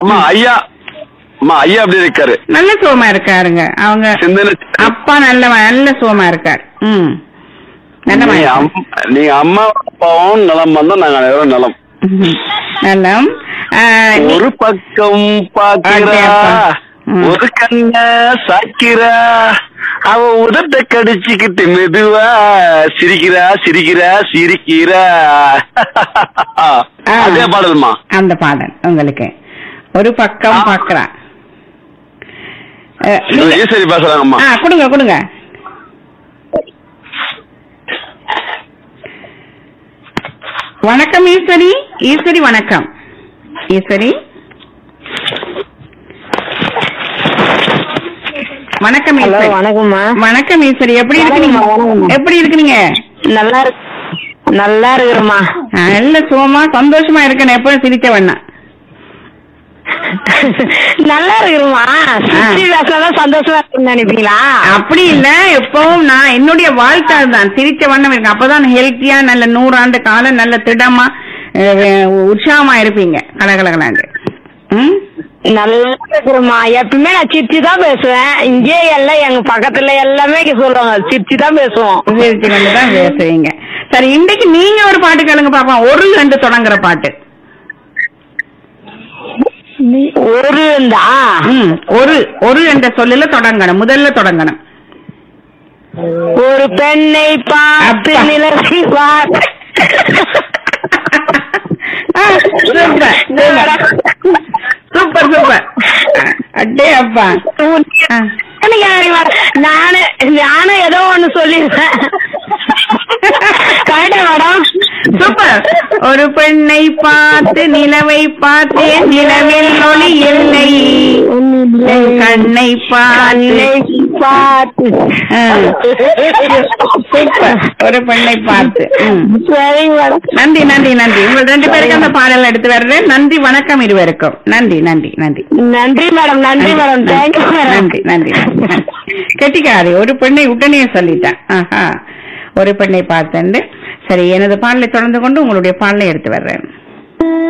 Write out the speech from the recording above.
அம்மா ஐயா அம்மா ஐயா அப்படி இருக்காரு நல்ல சுகமா இருக்காருங்க அவங்க சிந்தனை அப்பா நல்ல நல்ல சுகமா இருக்கார் ம் நல்ல நீங்க மனுஷன். அம்- நீங்க அம்மா அப்பாவும் நலம் வந்தா நாங்க அனைவரும் நலம் ம். நல்லம் ஆ, நீ- ஒரு பக்கம் பாக்கிறா அடேப்பா. ம். ஒரு கண்ண சாக்கிறா அவ உதட்ட கடிச்சுக்கிட்டு மெதுவா சிரிக்கிறா சிரிக்கிறா சிரிக்கிறா ஆ. அதே பாடல்மா அந்த பாடல் உங்களுக்கு ஒரு பக்கம் ஆ. பாக்குறா அஹ், நீங்க- ஈஸ்வரி பேசுறாங்கம்மா ஆ கொடுங்க கொடுங்க வணக்கம் ஈஸ்வரி ஈஸ்வரி வணக்கம் ஈஸ்வரி வணக்கம் ஹலோ ஈஸ்வரி வணக்கம்மா வணக்கம் ஈஸ்வரி எப்படி இருக்கிறீங்க வணக்கம்மா, வணக்கம்மா. எப்படி இருக்கிறீங்க நல்லா இருக்கு நல்லா இருக்கிறேம்மா நல்ல சுகமா சந்தோஷமா இருக்கணும் எப்பவும் சிரிச்ச வண்ணா நல்லா இருக்கிறோமா சிரிச்சு பேசினாதான் சந்தோஷமா இருக்குன்னு நினைப்பீங்களா அப்படி இல்ல எப்பவும் நான் என்னுடைய வாழ்க்கை தான் சிரிச்ச வண்ணம் இருக்கு அப்பதான் ஹெல்த்தியா நல்ல நூறாண்டு காலம் நல்ல திடமா அஹ், உற்சாகமா இருப்பீங்க கலகலகலாண்டு ம் நல்லா இருக்கிறோமா எப்பவுமே நான் சிரிச்சு தான் பேசுவேன் இங்கே எல்லாம் எங்க பக்கத்துல எல்லாமே சொல்லுவாங்க சிரிச்சு தான் பேசுவோம் சிரிச்சு கொண்டு தான் பேசுவீங்க சரி இன்னைக்கு நீங்க ஒரு பாட்டு கேளுங்க பாப்போம் ஒரு ரெண்டு தொடங்குற பாட்டு ஒரு இருந்தா ம் ஒரு ஒரு என்ற சொல்லுல தொடங்கணும் முதல்ல தொடங்கணும் ஒரு பெண்ணை பார்த்து அப்பா. நிலசி பார்த்து ஆ, சூப்பர் சூப்பர் சூப்பர் சூப்பர் அட்டே அப்பா ஆ. எனக்கு யாரு வர- நானு நானும் ஏதோ ஒண்ணு சொல்லிருக்கேன் கரெக்டா மேடம் சூப்பர் ஒரு பெண்ணை பார்த்து நிலவை பார்த்தேன் நிலவில் ஒளி இல்லை என் கண்ணை பார்த்து பார்த்து ஆ. சூப்பர் ஒரு பெண்ணை பார்த்து ம். சரி மேடம் நன்றி நன்றி நன்றி உங்கள் ரெண்டு பேருக்கு அந்த பாடல் எடுத்து வர்றேன் நன்றி வணக்கம் இருவருக்கும் நன்றி நன்றி நன்றி நன்றி மேடம் நன்றி மேடம் தேங்க்யூ மேடம் நன்றி நன்றி கெட்டிக்காரி ஒரு பெண்ணை உடனே சொல்லிட்டேன் ஆஹா ஒரு பெண்ணை பார்த்தேன் சரி எனது பாடலை தொடர்ந்து கொண்டு உங்களுடைய பாடலை எடுத்து வர்றேன்